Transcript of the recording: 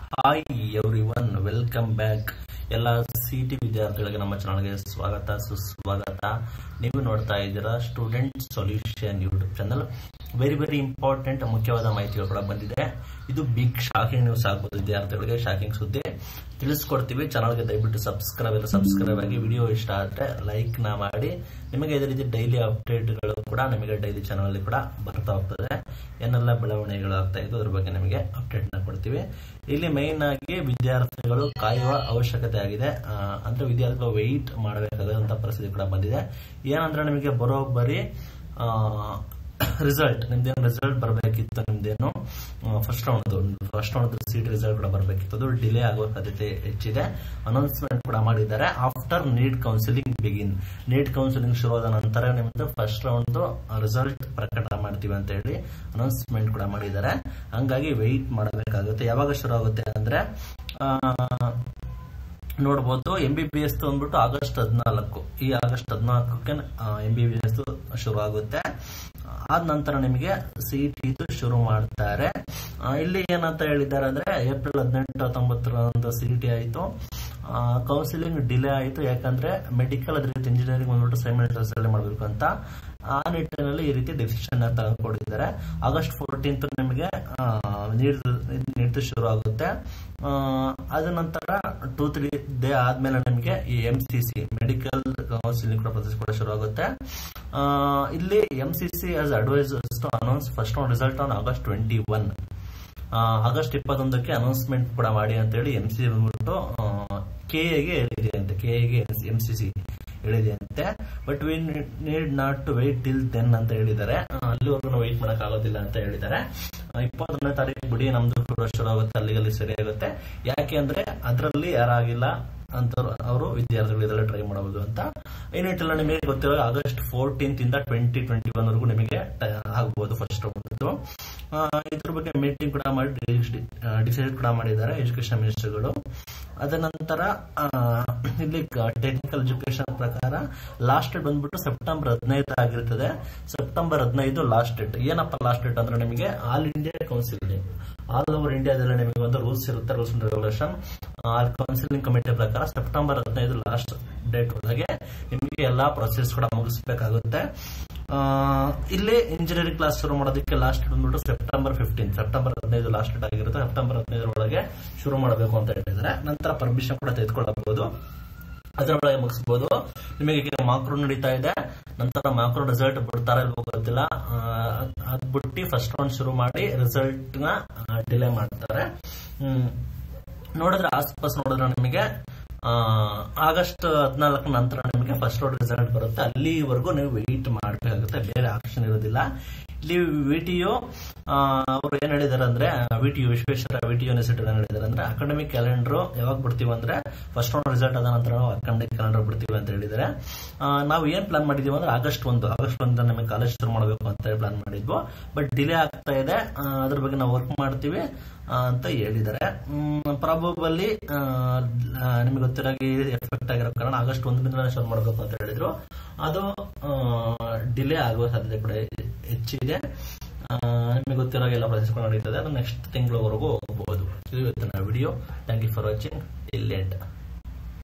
Hi everyone welcome back ಎಲ್ಲ C T ವಿದ್ಯಾರ್ಥಿಗಳಿಗೆ ನಮ್ಮ ಚಾನಲ್ಗೆ ಸ್ವಾಗತ ಸುಸ್ವಾಗತ ನೀವು ನೋಡ್ತಾ ಇದ್ದೀರಾ student solution YouTube channel very very important ಮುಖ್ಯವಾದ ಮಾಹಿತಿಗಳು ಕೂಡ ಬಂದಿದೆ ಇದು ಬಿಗ್ ಶಾಕಿಂಗ್ ನ್ಯೂಸ್ ಆಗ್ಬೋದು ವಿದ್ಯಾರ್ಥಿಗಳಿಗೆ ಶಾಕಿಂಗ್ ಸುದ್ದಿ ತಿಳಿಸ್ಕೊಡ್ತೀವಿ ಚಾನಲ್ಗೆ ದಯವಿಟ್ಟು ಸಬ್ಸ್ಕ್ರೈಬ್ ಇಲ್ಲ ಸಬ್ಸ್ಕ್ರೈಬ್ ಆಗಿ ವಿಡಿಯೋ ಇಷ್ಟ ಆದರೆ ಲೈಕ್ ನ ಮಾಡಿ ನಿಮಗೆ ಇದೇ ರೀತಿ ಡೈಲಿ ಅಪ್ಡೇಟ್ಗಳು ಕೂಡ ನಿಮಗೆ ಡೈಲಿ ಚಾನಲ್ ಅಲ್ಲಿ ಕೂಡ ಬರ್ತಾ ಹೋಗ್ತದೆ ಏನೆಲ್ಲ ಬೆಳವಣಿಗೆಗಳು ಆಗ್ತಾ ಇತ್ತು ಅದ್ರ ಬಗ್ಗೆ ನಿಮಗೆ ಅಪ್ಡೇಟ್ ನ ಕೊಡ್ತೀವಿ ಇಲ್ಲಿ ಮೈನ್ ಆಗಿ ವಿದ್ಯಾರ್ಥಿಗಳು ಕಾಯುವ ಅವಶ್ಯಕತೆ ಆಗಿದೆ ಆ, ಅಂದ್ರೆ ವಿದ್ಯಾರ್ಥಿಗಳು ವೆಯ್ಟ್ ಮಾಡಬೇಕಾದಂತ ಪರಿಸ್ಥಿತಿ ಕೂಡ ಬಂದಿದೆ ಏನಂದ್ರೆ ನಿಮಗೆ ಬರೋಬ್ಬರಿ ರಿಸಲ್ಟ್ ನಿಮ್ದೇನು ರಿಸಲ್ಟ್ ಬರಬೇಕಿತ್ತು ನಿಮ್ದೇನು first round first round seat result ಕೂಡ ಬರಬೇಕಿತ್ತು ಅದು ಡಿಲೇ ಆಗೋ ಸಾಧ್ಯತೆ ಹೆಚ್ಚಿದೆ ಅನೌನ್ಸ್ಮೆಂಟ್ ಕೂಡ ಮಾಡಿದ್ದಾರೆ after NEET counselling begin NEET counselling ಶುರುವಾದ ನಂತರ ನಿಮ್ದು ಫಸ್ಟ್ ರೌಂಡ್ ರಿಸಲ್ಟ್ ಪ್ರಕಟ ಮಾಡ್ತೀವಿ ಅಂತ ಹೇಳಿ ಅನೌನ್ಸ್ಮೆಂಟ್ ಕೂಡ ಮಾಡಿದ್ದಾರೆ ಹಂಗಾಗಿ ವೆಯ್ಟ್ ಮಾಡಬೇಕಾಗುತ್ತೆ ಯಾವಾಗ ಶುರು ಆಗುತ್ತೆ ಅಂದ್ರೆ ಆ, ನೋಡ್ಬೋದು ಎಂ ಬಿ ಬಿ ಎಸ್ ಅಂದ್ಬಿಟ್ಟು ಆಗಸ್ಟ್ ಹದಿನಾಲ್ಕು ಈ ಆಗಸ್ಟ್ ಹದಿನಾಲ್ಕಕ್ಕೆ ಎಂ ಬಿ ಬಿ ಎಸ್ ಶುರು ಆಗುತ್ತೆ ಆದ ನಂತರ ನಿಮಗೆ ಸಿ ಟಿ ಶುರು ಮಾಡ್ತಾರೆ ಆ, ಇಲ್ಲಿ ಏನಂತ ಹೇಳಿದ್ದಾರೆ ಅಂದ್ರೆ ಏಪ್ರಿಲ್ ಹದಿನೆಂಟು ಹತ್ತೊಂಬತ್ತರಂದು ಸಿ ಟಿ ಆಯಿತು ಕೌನ್ಸಿಲಿಂಗ್ ಡಿಲೇ ಆಯಿತು ಯಾಕಂದ್ರೆ ಮೆಡಿಕಲ್ ಅದೇ ರೀತಿ ಇಂಜಿನಿಯರಿಂಗ್ ಬಂದ್ಬಿಟ್ಟು ಸೈಮಲ್ಟೇನಿಯಸ್ ಅಲ್ಲಿ ಮಾಡಬೇಕು ಅಂತ ಆ ನಿಟ್ಟಿನಲ್ಲಿ ಈ ರೀತಿ ಡಿಸಿಷನ್ ತಗೊಂಡಿದ್ದಾರೆ ಆಗಸ್ಟ್ ಫೋರ್ಟೀನ್ತ್ ನಿಮಗೆ ನೀಡ್ದು ಶುರು ಆಗುತ್ತೆ ಆ, ಅದ ನಂತರ ಟೂ ತ್ರೀ ಡೇ ಆದ್ಮೇಲೆ ನಿಮಗೆ ಈ M C C medical counselling ಕೂಡ ಪ್ರೊಸೆಸ್ ಕೂಡ ಶುರು ಆಗುತ್ತೆ ಆ, ಇಲ್ಲಿ M C C as advisers to announce first on result on August twenty one August ಇಪ್ಪತ್ತೊಂದಕ್ಕೆ ಅನೌನ್ಸ್ಮೆಂಟ್ ಕೂಡ ಮಾಡಿ ಅಂತ ಹೇಳಿ ಎಂ ಸಿ ಬಂದ್ಬಿಟ್ಟು ಕೆ ಎಗೆ ಹೇಳಿದೆ ಅಂತೆ ಕೆ ಎಗೆ ಎಂ ಸಿ ಸಿ ಹೇಳಿದೆ ಅಂತೆ but we need not to wait till then ಅಂತ ಹೇಳಿದ್ದಾರೆ ಆ, ಅಲ್ಲಿವರೆಗೂ ನಾವು ವೆಯ್ಟ್ ಮಾಡಕ್ ಆಗೋದಿಲ್ಲ ಅಂತ ಹೇಳಿದ್ದಾರೆ ಆ, ಇಪ್ಪತ್ತೊಂದನೇ ತಾರೀಕು ಬಿಡಿ ನಮ್ದು ಕೂಡ ಶುರು ಆಗುತ್ತೆ ಅಲ್ಲಿಗೆ ಅಲ್ಲಿ ಸರಿ ಆಗುತ್ತೆ ಯಾಕೆ ಅಂದ್ರೆ ಅದರಲ್ಲಿ ಯಾರಾಗಿಲ್ಲ ಅಂತ ಅವರು ವಿದ್ಯಾರ್ಥಿಗಳು ಇದರಲ್ಲಿ ಟ್ರೈ ಮಾಡಬಹುದು ಅಂತ ಈ ನಿಟ್ಟಿನಲ್ಲಿ ನಿಮಗೆ ಗೊತ್ತಿರೋ ಆಗಸ್ಟ್ ಫೋರ್ಟೀನ್ತ್ ಇಂದ ಟ್ವೆಂಟಿ ಟ್ವೆಂಟಿ ಒನ್ ವರೆಗೂ ನಿಮಗೆ ಟ- ಆಗ್ಬಹುದು ಫಸ್ಟ್ ರೌಂಡ್ ಇದ್ರ ಬಗ್ಗೆ ಮೀಟಿಂಗ್ ಕೂಡ ಮಾಡಿ ಡಿಸೈಡ್ ಕೂಡ ಮಾಡಿದ್ದಾರೆ ಎಜುಕೇಶನ್ ಮಿನಿಸ್ಟರ್ಗಳು ಅದ ನಂತರ ಆ, ಇಲ್ಲಿ ಟೆಕ್ನಿಕಲ್ ಎಜುಕೇಶನ್ ಪ್ರಕಾರ ಲಾಸ್ಟ್ ಡೇಟ್ ಬಂದ್ಬಿಟ್ಟು ಸೆಪ್ಟೆಂಬರ್ ಹದಿನೈದು ಆಗಿರ್ತದೆ ಸೆಪ್ಟೆಂಬರ್ ಹದಿನೈದು ಲಾಸ್ಟ್ ಡೇಟ್ ಏನಪ್ಪ ಲಾಸ್ಟ್ ಡೇಟ್ ಅಂದ್ರೆ ನಿಮಗೆ all India counselling all over ಇಂಡಿಯಾದಲ್ಲಿ ನಿಮಗೆ ಒಂದು ರೂಲ್ಸ್ ಇರುತ್ತೆ rules and regulation all counselling committee ಪ್ರಕಾರ ಸೆಪ್ಟೆಂಬರ್ ಹದಿನೈದು ಲಾಸ್ಟ್ ಡೇಟ್ ಒಳಗೆ ನಿಮಗೆ ಎಲ್ಲಾ ಪ್ರೊಸೆಸ್ ಕೂಡ ಮುಗಿಸ್ಬೇಕಾಗುತ್ತೆ ಆ, ಇಲ್ಲಿ ಇಂಜಿನಿಯರಿಂಗ್ ಕ್ಲಾಸ್ ಶುರು ಮಾಡೋದಕ್ಕೆ ಲಾಸ್ಟ್ ಬಂದ್ಬಿಟ್ಟು ಸೆಪ್ಟೆಂಬರ್ ಫಿಫ್ಟೀನ್ ಸೆಪ್ಟೆಂಬರ್ ಹದಿನೈದು ಲಾಸ್ಟ್ ಡೇಟ್ ಆಗಿರುತ್ತೆ ಸೆಪ್ಟೆಂಬರ್ ಹದಿನೈದರ ಒಳಗೆ ಶುರು ಮಾಡಬೇಕು ಅಂತ ಹೇಳಿದ್ದಾರೆ ನಂತರ ಪರ್ಮಿಷನ್ ಕೂಡ ತೆಗೆದುಕೊಳ್ಳಬಹುದು ಅದರೊಳಗೆ ಮುಗಿಸಬಹುದು ನಿಮಗೆ ಈಗ ಮಾಕ್ರೋ ನಡೀತಾ ಇದೆ ನಂತರ ಮಾಕ್ರೋ ರಿಸಲ್ಟ್ ಬಿಡ್ತಾರ ಇಲ್ವೋ ಗೊತ್ತಿಲ್ಲ ಆ, ಅದ್- ಅದ್ ಬಿಟ್ಟು ಫಸ್ಟ್ ರೌಂಡ್ ಶುರು ಮಾಡಿ ರಿಸಲ್ಟ್ ನ ಡಿಲೇ ಮಾಡ್ತಾರೆ ಹ್ಮ್. ನೋಡಿದ್ರೆ ಆಸ್ಪಾಸ್ ನೋಡಿದ್ರೆ ನಿಮಗೆ ಆ, ಆಗಸ್ಟ್ ಹದಿನಾಲ್ಕು ನಂತರ ನಿಮಗೆ ಫಸ್ಟ್ ರೌಂಡ್ ರಿಸಲ್ಟ್ ಬರುತ್ತೆ ಅಲ್ಲಿವರೆಗೂ ನೀವು ವೆಯ್ಟ್ ಮಾಡಬೇಕಾಗುತ್ತೆ ಬೇರೆ ಆಪ್ಷನ್ ಇರೋದಿಲ್ಲ ಇಲ್ಲಿ ವಿಟಿಯು ಅವರು ಏನ್ ಹೇಳಿದಾರೆ ಅಂದ್ರೆ ವಿಟಿಯು ವಿಶ್ವೇಶ್ವರ ವಿಟಿ ಯೂನಿವರ್ಸಿಟಿ ಏನ್ ಹೇಳಿದಾರೆ ಅಂದ್ರೆ ಅಕಾಡೆಮಿಕ್ ಕ್ಯಾಲೆಂಡರ್ ಯಾವಾಗ ಬಿಡ್ತೀವಿ ಅಂದ್ರೆ ಫಸ್ಟ್ ರೌಂಡ್ ರಿಸಲ್ಟ್ ಆದ ನಂತರ ನಾವು ಅಕಾಡೆಮಿಕ್ ಕ್ಯಾಲೆಂಡರ್ ಬಿಡ್ತೀವಿ ಅಂತ ಹೇಳಿದ್ದಾರೆ ಆ, ನಾವು ಏನ್ ಪ್ಲಾನ್ ಮಾಡಿದೀವಿ ಅಂದ್ರೆ ಆಗಸ್ಟ್ ಒಂದು ಆಗಸ್ಟ್ ಒಂದು ನಮಗೆ ಕಾಲೇಜ್ ಶುರು ಮಾಡಬೇಕು ಅಂತ ಹೇಳಿ ಪ್ಲಾನ್ ಮಾಡಿದ್ವು ಬಟ್ ಡಿಲೇ ಆಗ್ತಾ ಇದೆ ಆ, ಅದ್ರ ಬಗ್ಗೆ ನಾವು ವರ್ಕ್ ಮಾಡ್ತೀವಿ ಆ, ಅಂತ ಹೇಳಿದ್ದಾರೆ ಪ್ರಾಬಬಲಿ ನಿಮಗೆ ಗೊತ್ತಿರಾಗಿ ಎಫೆಕ್ಟ್ ಆಗಿರೋ ಕಾರಣ ಆಗಸ್ಟ್ ಒಂದರಿಂದ ಶುರು ಮಾಡಬೇಕು ಅಂತ ಹೇಳಿದ್ರು ಅದು ಡಿಲೇ ಆಗುವ ಸಾಧ್ಯತೆ ಕೂಡ ಹೆಚ್ಚಿದೆ ಆ, ನಿಮಗೆ ಗೊತ್ತಿರೋ ಎಲ್ಲ ಪ್ರೊಸೆಸ್ ಕೂಡ ನಡೀತದೆ ಅದು ನೆಕ್ಸ್ಟ್ ತಿಂಗಳವರೆಗೂ ಹೋಗಬಹುದು ಇದು ಇವತ್ತಿನ video thank you for watching ಇಲ್ಲಿ ಎಂಡ್